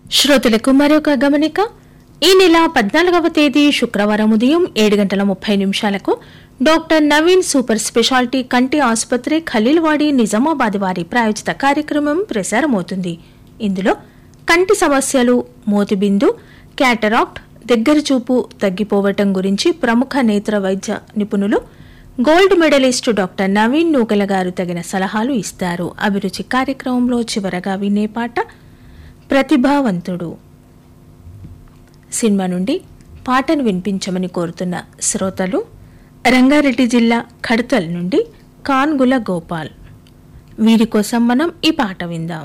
శ్రోతలకు మరొక గమనిక ఈ నెల పద్నాలుగవ తేదీ శుక్రవారం ఉదయం ఏడు గంటల ముప్పై నిమిషాలకు డాక్టర్ నవీన్ సూపర్ స్పెషాలిటీ కంటి ఆసుపత్రి ఖలీల్వాడి నిజామాబాద్ వారి ప్రాయోజిత కార్యక్రమం ప్రసారమవుతుంది ఇందులో కంటి సమస్యలు మోతిబిందు క్యాటరాక్ట్ దగ్గర చూపు తగ్గిపోవటం గురించి ప్రముఖ నేత్ర వైద్య నిపుణులు gold medalist doctor Naveen Nookala గారు తగిన సలహాలు ఇస్తారు అభిరుచి కార్యక్రమంలో చివరగా వినే పాట ప్రతిభావంతుడు సినిమా నుండి పాటను వినిపించమని కోరుతున్న శ్రోతలు రంగారెడ్డి జిల్లా ఖడ్తల్ నుండి కాన్గుల గోపాల్ వీరి కోసం మనం ఈ పాట విందాం